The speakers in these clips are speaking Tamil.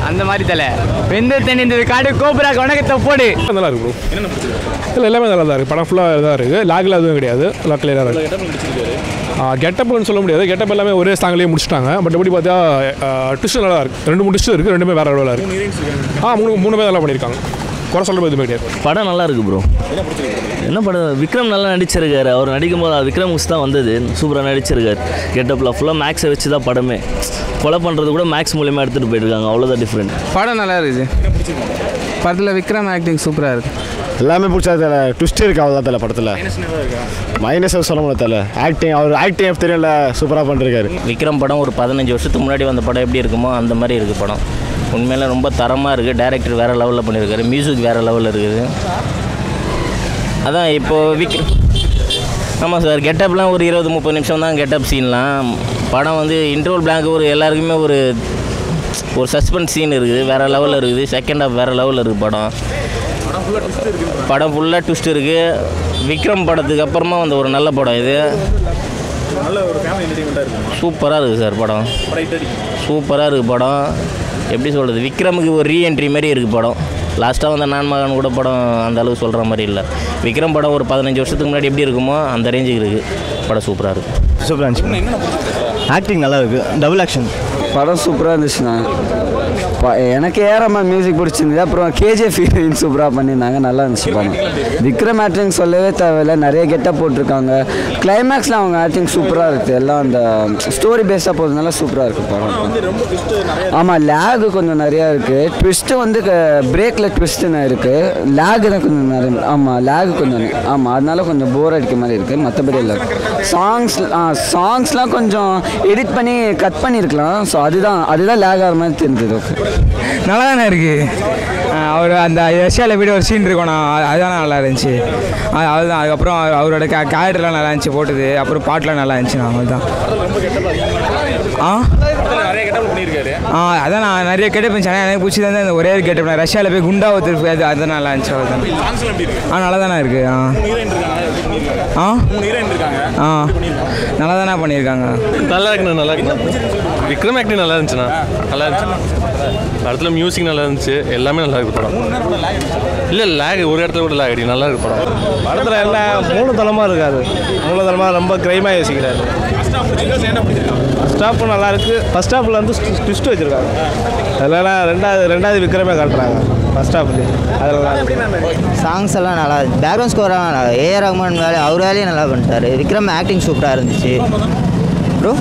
அந்த மாதிரி தலை வெந்த தென்னிந்தது காடு கோபுரா வணக்கத்தை போடு நல்லா இருக்கு ப்ரோ இல்லை எல்லாமே நல்லா தான் இருக்குது படம் ஃபுல்லாக இதாக இருக்குது லாகில் எதுவும் கிடையாது எல்லாம் கிளியராக இருக்குது கெட்டப்னு சொல்ல முடியாது கெட்டப் எல்லாமே ஒரே சாங்லேயே முடிச்சிட்டாங்க பட் எப்படி பார்த்தா ட்விஸ்ட் நல்லா இருக்கு ரெண்டு மூணு ட்விஸ்ட் இருக்குது ரெண்டுமே வேறு அளவில் இருக்குது ஆ மூணு மூணு பேர் நல்லா பண்ணியிருக்காங்க குறை சொல்ல எதுவுமே கிடையாது படம் நல்லா இருக்கு ப்ரோ என்ன படம் விக்ரம் நல்லா நடிச்சிருக்காரு அவர் நடிக்கும்போது அது விக்ரம் தான் வந்தது சூப்பராக நடிச்சிருக்காரு கெட்டப்பில் ஃபுல்லாக மேக்ஸை வச்சு தான் படமே கொலை பண்ணுறது கூட மேக்ஸ் மூலியமாக எடுத்துகிட்டு போயிருக்காங்க அவ்வளோதான் டிஃப்ரெண்ட் படம் நல்லா இருக்குது படத்தில் விக்ரம் ஆக்டிங் சூப்பராக இருக்கு எல்லாமே பிடிச்சா தலை ட்விஸ்ட் இருக்கு அவ்வளோதான் தலை படத்தில் மைனஸ் சொல்ல முடியாது தலை ஆக்டிங் அவர் ஆக்டிங் தெரியல சூப்பராக பண்ணிருக்காரு விக்ரம் படம் ஒரு பதினஞ்சு வருஷத்துக்கு முன்னாடி வந்த படம் எப்படி இருக்குமோ அந்த மாதிரி இருக்குது படம் உண்மையில ரொம்ப தரமாக இருக்குது டேரக்டர் வேறு லெவலில் பண்ணியிருக்காரு மியூசிக் வேறு லெவலில் இருக்குது அதான் இப்போது விக் ஆமாம் சார் கெட்டப்லாம் ஒரு இருபது முப்பது நிமிஷம் தான் கெட்டப் சீன்லாம் படம் வந்து இன்ட்ரோல் பிளாங்க் ஒரு எல்லாருக்குமே ஒரு ஒரு சஸ்பென்ஸ் சீன் இருக்குது வேறு லெவலில் இருக்குது செகண்ட் ஹாஃப் வேறு லெவலில் இருக்குது படம் படம் ஃபுல்லாக ட்விஸ்ட் இருக்குது விக்ரம் படத்துக்கு அப்புறமா வந்த ஒரு நல்ல படம் இது சூப்பராக இருக்குது சார் படம் சூப்பராக இருக்குது படம் எப்படி சொல்கிறது விக்ரமுக்கு ஒரு ரீஎன்ட்ரி மாதிரி இருக்குது படம் லாஸ்ட்டாக வந்த நான் மகன் கூட படம் அந்த அளவுக்கு சொல்கிற மாதிரி இல்லை விக்ரம் படம் ஒரு பதினஞ்சு வருஷத்துக்கு முன்னாடி எப்படி இருக்குமோ அந்த ரேஞ்சுக்கு இருக்குது படம் சூப்பராக இருக்குது சூப்பராக இருந்துச்சு ஆக்டிங் நல்லா இருக்கு டபுள் ஆக்ஷன் படம் சூப்பராக இருந்துச்சுண்ணா ப- எனக்கு ஏறாம மியூசிக் பிடிச்சிருந்தது அப்புறம் கேஜிஎஃப் ஹீரோயின் சூப்பராக பண்ணியிருந்தாங்க நல்லா இருந்துச்சு படம் விக்ரம் ஆக்டிங் சொல்லவே தேவையில்ல நிறைய கெட்டப் போட்டிருக்காங்க கிளைமேக்ஸில் அவங்க ஆக்டிங் சூப்பராக இருக்குது எல்லாம் அந்த ஸ்டோரி பேஸாக போகிறதுனால சூப்பராக இருக்குது படம் ஆமாம் லேகு கொஞ்சம் நிறையா இருக்குது ட்விஸ்ட்டு வந்து பிரேக்கில் ட்விஸ்ட்டுன்னு இருக்குது லேகு தான் கொஞ்சம் நிறைய ஆமாம் லேகு கொஞ்சம் ஆமாம் அதனால கொஞ்சம் போர் அடிக்க மாதிரி இருக்குது மற்றபடி இல்லை சாங்ஸ் சாங்ஸ்லாம் கொஞ்சம் எடிட் பண்ணி கட் பண்ணியிருக்கலாம் ஸோ அதுதான் அதுதான் லேக் ஆகிற மாதிரி தெரிஞ்சது ஓகே நல்லா தானே இருக்குது அவர் அந்த ரஷ்யாவில் வீடு ஒரு சீன் இருக்கும் நான் அதுதான் நல்லா இருந்துச்சு அது அதுதான் அதுக்கப்புறம் அவர்- அவரோட கே கேரக்டர்லாம் நல்லா இருந்துச்சு போட்டது அப்புறம் பாட்டெலாம் நல்லா இருந்துச்சு நான் அவ்வளோதான் ஆ ஆ அதான் நான் நிறைய கெட்டப் இருந்துச்சு ஆனால் எனக்கு பிடிச்சது வந்து அந்த ஒரே ஒரு கெட்டப் நான் ரஷ்யாவில் போய் குண்டா ஒருத்தர் அது அது நல்லா இருந்துச்சு அவ்வளோதான் ஆ நல்லா தானே இருக்குது ஆ ஆ ஆ நல்லா தானே பண்ணியிருக்காங்க நல்லா இருக்குண்ணா நல்லா இருக்கு விக்ரம் ஆக்டிங் நல்லா இருந்துச்சுண்ணா நல்லா இருந்துச்சு படத்தில் மியூசிக் நல்லா இருந்துச்சு எல்லாமே நல்லா இருக்கு படம் இல்லை லேக் ஒரு இடத்துல கூட லேக் அடி நல்லா இருக்கு படம் படத்தில் எல்லாம் மூணு தளமாக இருக்காது மூணு தளமாக ரொம்ப கிரைமாக யோசிக்கிறாரு ஃபஸ்ட் ஹாஃப் நல்லா இருக்கு ஃபஸ்ட் ஹாஃபில் வந்து ட்விஸ்ட் வச்சுருக்காங்க அதெல்லாம் ரெண்டாவது ரெண்டாவது விக்ரமே காட்டுறாங்க ஃபஸ்ட் ஹாஃப்லேயே அதெல்லாம் சாங்ஸ் எல்லாம் நல்லா இருந்துச்சு பேக்ரவுண்ட் ஸ்கோர்லாம் நல்லா ஏஆர் ரஹ்மான் வேலை அவர் வேலையும் நல்லா பண்ணிட்டாரு விக்ரம் ஆக்டிங் சூப்பராக இருந்துச்சு ப்ரோ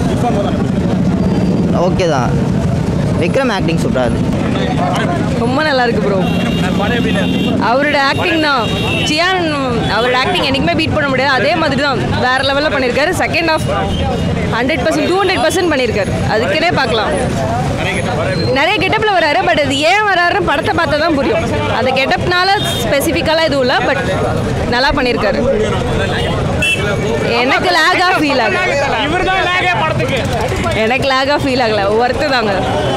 ஓகே தான் விக்ரம் ஆக்டிங் சூப்பராக இருந்துச்சு ரொம்ப நல்லா இருக்கு ப்ரோ அவரோட ஆக்டிங் தான் சியான் அவரோட ஆக்டிங் என்றைக்குமே பீட் பண்ண முடியாது அதே மாதிரி தான் வேற லெவலில் பண்ணியிருக்காரு second half hundred percent two hundred percent பண்ணியிருக்காரு அதுக்குன்னே பார்க்கலாம் நிறைய கெட்டப்பில் வராரு பட் அது ஏன் வராருன்னு படத்தை பார்த்தா தான் புரியும் அந்த கெட்டப்னால ஸ்பெசிஃபிக்கலாக எதுவும் இல்லை பட் நல்லா பண்ணியிருக்காரு எனக்கு லேகாக ஃபீல் ஆகல எனக்கு லேகாக ஃபீல் ஆகல ஒர்த்து தாங்க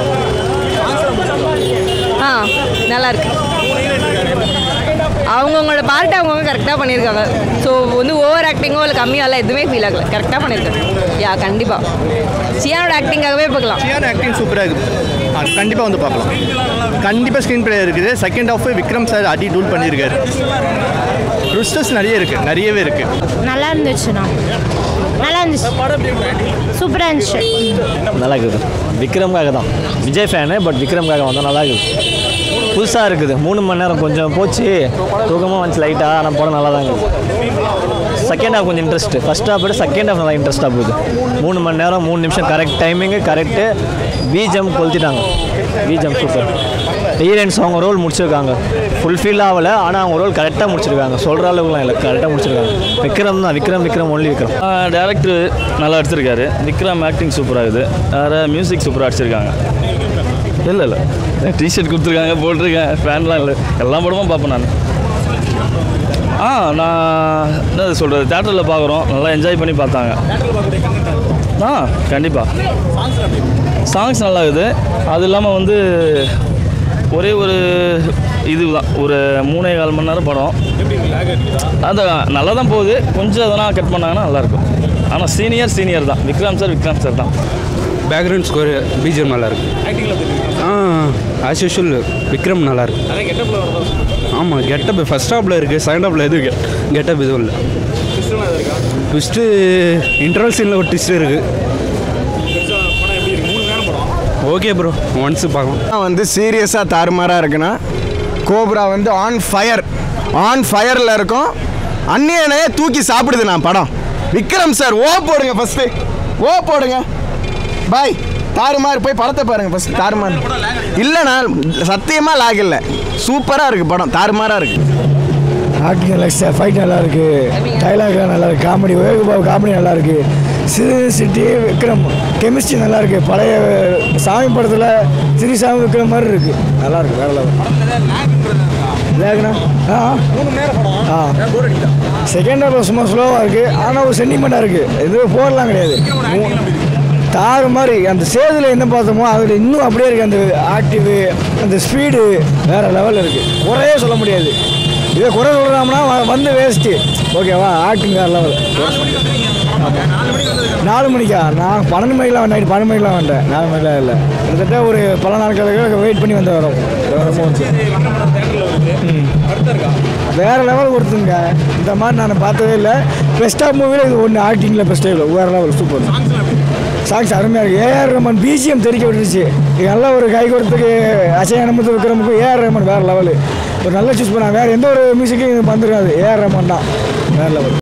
ஆ நல்லா இருக்கு அவங்கவுங்களோட பார்ட்டை அவங்கவுங்க கரெக்டாக பண்ணியிருக்காங்க ஸோ வந்து ஓவர் ஆக்டிங்கோ இல்லை கம்மியோ இல்லை எதுவுமே ஃபீல் ஆகல கரெக்டாக பண்ணியிருக்காங்க யா கண்டிப்பாக சியானோட ஆக்டிங்காகவே பார்க்கலாம் சியான ஆக்டிங் சூப்பராக இருக்குது கண்டிப்பாக வந்து பார்க்கலாம் கண்டிப்பாக ஸ்க்ரீன் பிளே இருக்குது செகண்ட் ஹாஃப் விக்ரம் சார் அடி டூல் பண்ணியிருக்காரு ட்விஸ்டர்ஸ் நிறைய இருக்குது நிறையவே இருக்குது நல்லா இருந்துச்சுண்ணா நல்லா இருந்துச்சு சூப்பராக இருந்துச்சு நல்லா இருக்குது விக்ரம்காக தான் விஜய் ஃபேனு பட் விக்ரம்காக வந்தால் நல்லா இருக்குது புதுசாக இருக்குது மூணு மணி நேரம் கொஞ்சம் போச்சு தூக்கமாக வந்துச்சு லைட்டாக ஆனால் படம் நல்லா தான் இருக்குது செகண்ட் ஹாஃப் கொஞ்சம் இன்ட்ரெஸ்ட் ஃபஸ்ட் ஹாஃப் விட செகண்ட் ஹாஃப் நல்லா இன்ட்ரெஸ்ட்டாக போகுது மூணு மணி நேரம் மூணு நிமிஷம் கரெக்ட் டைமிங்கு கரெக்டு பீஜம் கொளுத்திட்டாங்க பீஜம் சூப்பர் ஹீரோயின்ஸ் அவங்க ரோல் முடிச்சிருக்காங்க ஃபுல்ஃபில் ஆகலை ஆனால் அவங்க ரோல் கரெக்டாக முடிச்சிருக்காங்க சொல்கிற அளவுக்குலாம் இல்லை கரெக்டாக முடிச்சிருக்காங்க விக்ரம் தான் விக்ரம் விக்ரம் ஒன்லி விக்ரம் டேரக்டர் நல்லா அடிச்சிருக்காரு விக்ரம் ஆக்டிங் சூப்பராக இருக்குது வேறு மியூசிக் சூப்பராக அடிச்சிருக்காங்க இல்லை இல்லை டிஷர்ட் கொடுத்துருக்காங்க போட்டிருக்கேன் ஃபேன்லாம் இல்லை எல்லா படமும் பார்ப்பேன் நான் ஆ நான் என்ன சொல்கிறது தேட்டரில் பார்க்குறோம் நல்லா என்ஜாய் பண்ணி பார்த்தாங்க ஆ கண்டிப்பாக சாங்ஸ் நல்லா இருக்குது அது இல்லாமல் வந்து ஒரே ஒரு இதுதான் ஒரு மூணே கால் மணி நேரம் படம் அது நல்லா தான் போகுது கொஞ்சம் அதெல்லாம் கட் பண்ணாங்கன்னா நல்லாயிருக்கும் ஆனால் சீனியர் சீனியர் தான் விக்ரம் சார் விக்ரம் சார் தான் பேக்ரவுண்ட் ஸ்கோர் பிஜிஎம் நல்லா இருக்கு ஆ ஆஸ் யூஷுவல் விக்ரம் நல்லா இருக்கு ஆமாம் கெட்டப் ஃபர்ஸ்ட் ஹாப்பில் இருக்குது செகண்ட் ஹாப்பில் எதுவும் கெட்டப் எதுவும் இல்லை ட்விஸ்ட்டு இன்டர்வல் சீனில் ஒரு ட்விஸ்ட் இருக்குது ஓகே ப்ரோ ஒன்ஸ் பார்க்கலாம் வந்து சீரியஸாக தாறுமாறாக இருக்குன்னா கோப்ரா வந்து ஆன் ஃபயர் ஆன் ஃபயரில் இருக்கும் அந்நியனையே தூக்கி சாப்பிடுது நான் படம் விக்ரம் சார் ஓ போடுங்க ஃபஸ்ட்டு ஓ போடுங்க பாய் தாறுமாறு போய் படத்தை பாருங்க ஃபஸ்ட் தாறுமாறு இல்லைண்ணா சத்தியமாக லாக் இல்லை சூப்பராக இருக்குது படம் தாறுமாறாக இருக்குது ஆக்டிங் நல்லா இருக்கு ஃபைட் நல்லா இருக்கு டைலாக்லாம் நல்லா இருக்கு காமெடி வேகுபாபு காமெடி நல்லா இருக்கு சிறு சிட்டி விக்ரம் கெமிஸ்ட்ரி நல்லா இருக்கு பழைய சாமி படத்தில் சிறு சாமி விக்ரம் மாதிரி இருக்கு நல்லா இருக்கு வேற லெவல் லேக்னா ஆ ஆ செகண்ட் ஹாஃப் சும்மா ஸ்லோவாக இருக்கு ஆனால் ஒரு சென்டிமெண்ட்டாக இருக்கு இது போர்லாம் கிடையாது தாறு மாதிரி அந்த சேதுல என்ன பார்த்தோமோ அதில் இன்னும் அப்படியே இருக்கு அந்த ஆக்டிவ் அந்த ஸ்பீடு வேற லெவலில் இருக்கு குறையே சொல்ல முடியாது இதை குறை சொல்கிறாங்கன்னா வந்து வேஸ்ட்டு ஓகேவா ஆக்டிங் வேறு லெவல் நாலு மணிக்கா நான் பன்னெண்டு மணிக்கெலாம் வந்தேன் நைட் பன்னெண்டு மணிக்கெலாம் வந்தேன் நாலு மணிக்கெலாம் இல்லை கிட்டத்தட்ட ஒரு பல நாட்களுக்கு வெயிட் பண்ணி வந்து வரோம் வேறு லெவல் கொடுத்துங்க இந்த மாதிரி நான் பார்த்ததே இல்லை பெஸ்ட் ஆஃப் மூவியில் இது ஒன்று ஆக்டிங்கில் பெஸ்ட்டாக இல்லை வேறு லெவல் சூப்பர் சாங்ஸ் அருமையாக இருக்குது ஏஆர் ரஹ்மான் பிஜிஎம் தெரிக்க விட்டுருச்சு இது நல்ல ஒரு கை கொடுத்துக்கு அச்சய அனுமதி விக்ரமுக்கும் ஏஆர் ரஹ்மான் வேறு லெவல் ஒரு நல்ல சூஸ் பண்ணாங்க வேறு எந்த ஒரு மியூசிக்கும் இது வந்துருக்காது ஏஆர் ரஹ்மான் தான் வேறு லெவல்